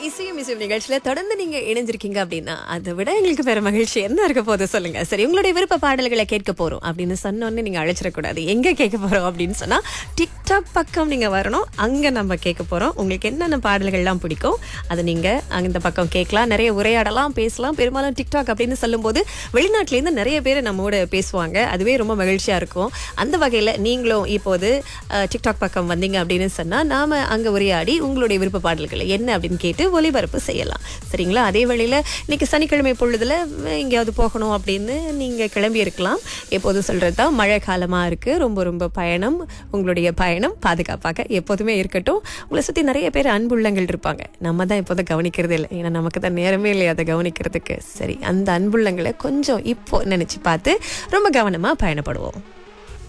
இசையும் இசையும் நிகழ்ச்சியில தொடர்ந்து நீங்க இணைஞ்சிருக்கீங்க அப்படின்னா அதை விட எங்களுக்கு வேற மகிழ்ச்சி என்ன இருக்க போது சொல்லுங்க சரி உங்களுடைய விருப்ப பாடல்களை கேட்க போறோம் அப்படின்னு சொன்னோன்னே நீங்க அழைச்சிடக்கூடாது எங்க கேட்க போறோம் அப்படின்னு சொன்னா டிக்டாக் பக்கம் நீங்க வரணும் அங்க நம்ம கேட்க போறோம் உங்களுக்கு என்னென்ன பாடல்கள்லாம் பிடிக்கும் அதை நீங்க அந்த பக்கம் கேட்கலாம் நிறைய உரையாடலாம் பேசலாம் பெரும்பாலும் டிக்டாக் அப்படின்னு சொல்லும்போது வெளிநாட்டுல இருந்து நிறைய பேர் நம்மோட பேசுவாங்க அதுவே ரொம்ப மகிழ்ச்சியா இருக்கும் அந்த வகையில நீங்களும் இப்போது அஹ், டிக்டாக் பக்கம் வந்தீங்க அப்படின்னு சொன்னா நாம அங்க உரையாடி உங்களுடைய விருப்ப பாடல்கள் என்ன அப்படின்னு கேட்டு ஒளிபரப்பு செய்யலாம் சரிங்களா அதே வேளையில இன்னைக்கு சனிக்கிழமை பொழுதுல எங்கேயாவது போகணும் அப்படின்னு நீங்க கிளம்பி இருக்கலாம் எப்போதும் சொல்றதுதான் மழை காலமா இருக்கு ரொம்ப ரொம்ப பயணம் உங்களுடைய பயணம் பாதுகாப்பாக எப்போதுமே இருக்கட்டும் உங்களை சுத்தி நிறைய பேர் அன்புள்ளங்கள் இருப்பாங்க நம்ம தான் இப்போதும் கவனிக்கிறதே இல்லை ஏன்னா நமக்கு தான் நேரமே இல்லை அதை கவனிக்கிறதுக்கு சரி அந்த அன்புள்ளங்களை கொஞ்சம் இப்போ நினைச்சு பார்த்து ரொம்ப கவனமா பயணப்படுவோம்